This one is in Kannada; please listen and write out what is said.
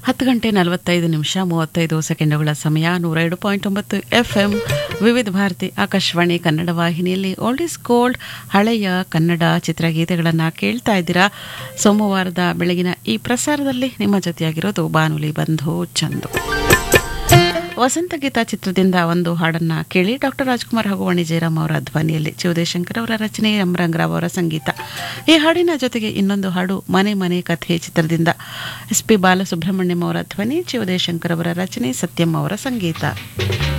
ಹತ್ತು ಗಂಟೆ ನಲವತ್ತೈದು ನಿಮಿಷ ಮೂವತ್ತೈದು ಸೆಕೆಂಡುಗಳ ಸಮಯ ನೂರ ಎರಡು ಪಾಯಿಂಟ್ ಒಂಬತ್ತು ಎಫ್ ಎಂ ವಿವಿಧ ಭಾರತಿ ಆಕಾಶವಾಣಿ ಕನ್ನಡ ವಾಹಿನಿಯಲ್ಲಿ ಓಲ್ಡ್ ಇಸ್ ಗೋಲ್ಡ್ ಹಳೆಯ ಕನ್ನಡ ಚಿತ್ರಗೀತೆಗಳನ್ನು ಕೇಳ್ತಾ ಇದ್ದೀರಾ ಸೋಮವಾರದ ಬೆಳಗಿನ ಈ ಪ್ರಸಾರದಲ್ಲಿ ನಿಮ್ಮ ಜೊತೆಯಾಗಿರೋದು ಬಾನುಲಿ ಬಂಧು ಚಂದು ವಸಂತ ಗೀತಾ ಚಿತ್ರದಿಂದ ಒಂದು ಹಾಡನ್ನ ಕೇಳಿ ಡಾಕ್ಟರ್ ರಾಜ್ಕುಮಾರ್ ಹಾಗೂ ವಾಣಿ ಜಯರಾಮ್ ಅವರ ಧ್ವನಿಯಲ್ಲಿ ಶಿವದೇಶಂಕರ್ ಅವರ ರಚನೆ ಎಂ ರಂಗರಾವ್ ಅವರ ಸಂಗೀತ ಈ ಹಾಡಿನ ಜೊತೆಗೆ ಇನ್ನೊಂದು ಹಾಡು ಮನೆ ಮನೆ ಕಥೆ ಚಿತ್ರದಿಂದ ಎಸ್ ಪಿ ಬಾಲಸುಬ್ರಹ್ಮಣ್ಯಂ ಅವರ ಧ್ವನಿ ಶಿವದೇಶಂಕರ್ ಅವರ ರಚನೆ ಸತ್ಯಂ ಅವರ ಸಂಗೀತ